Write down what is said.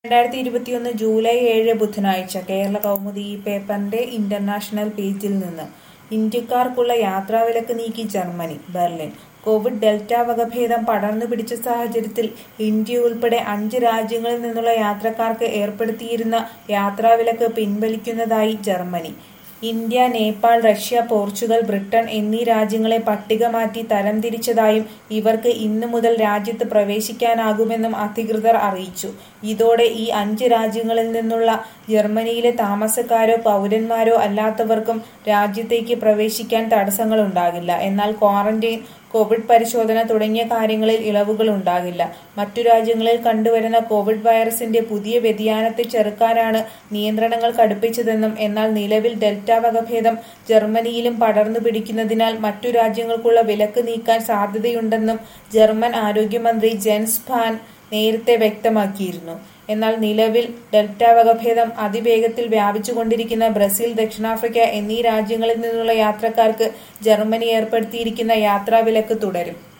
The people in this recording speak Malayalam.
രണ്ടായിരത്തി ഇരുപത്തിയൊന്ന് ജൂലൈ ഏഴ് ബുധനാഴ്ച കേരള കൗമുദി ഈ പേപ്പറിന്റെ ഇന്റർനാഷണൽ പേജിൽ നിന്ന് ഇന്ത്യക്കാർക്കുള്ള യാത്രാവിലക്ക് നീക്കി ജർമ്മനി ബെർലിൻ കോവിഡ് ഡെൽറ്റ വകഭേദം പടർന്നു പിടിച്ച സാഹചര്യത്തിൽ ഇന്ത്യ ഉൾപ്പെടെ അഞ്ച് രാജ്യങ്ങളിൽ നിന്നുള്ള യാത്രക്കാർക്ക് ഏർപ്പെടുത്തിയിരുന്ന യാത്രാവിലക്ക് പിൻവലിക്കുന്നതായി Germany India Nepal Russia Portugal Britain എന്നീ രാജ്യങ്ങളെ പട്ടിക മാറ്റി തരംതിരിച്ചതായും ഇവർക്ക് ഇന്നു മുതൽ രാജ്യത്ത് പ്രവേശിക്കാനാകുമെന്നും അധികൃതർ അറിയിച്ചു ഇതോടെ ഈ അഞ്ച് രാജ്യങ്ങളിൽ നിന്നുള്ള ജർമ്മനിയിലെ താമസക്കാരോ പൗരന്മാരോ അല്ലാത്തവർക്കും രാജ്യത്തേക്ക് പ്രവേശിക്കാൻ തടസ്സങ്ങളുണ്ടാകില്ല എന്നാൽ ക്വാറന്റൈൻ കോവിഡ് പരിശോധന തുടങ്ങിയ കാര്യങ്ങളിൽ ഇളവുകൾ ഉണ്ടാകില്ല മറ്റു രാജ്യങ്ങളിൽ കണ്ടുവരുന്ന കോവിഡ് വൈറസിന്റെ പുതിയ വ്യതിയാനത്തെ ചെറുക്കാനാണ് നിയന്ത്രണങ്ങൾ കടുപ്പിച്ചതെന്നും എന്നാൽ നിലവിൽ ഡെൽറ്റ വകഭേദം ജർമ്മനിയിലും പടർന്നു പിടിക്കുന്നതിനാൽ മറ്റു രാജ്യങ്ങൾക്കുള്ള വിലക്ക് നീക്കാൻ സാധ്യതയുണ്ടെന്നും ജർമ്മൻ ആരോഗ്യമന്ത്രി ജെൻസ് ഫാൻ നേരത്തെ വ്യക്തമാക്കിയിരുന്നു എന്നാൽ നിലവിൽ ഡെൽറ്റ വകഭേദം അതിവേഗത്തിൽ വ്യാപിച്ചുകൊണ്ടിരിക്കുന്ന ബ്രസീൽ ദക്ഷിണാഫ്രിക്ക എന്നീ രാജ്യങ്ങളിൽ നിന്നുള്ള യാത്രക്കാർക്ക് ജർമ്മനി ഏർപ്പെടുത്തിയിരിക്കുന്ന യാത്രാവിലക്ക് തുടരും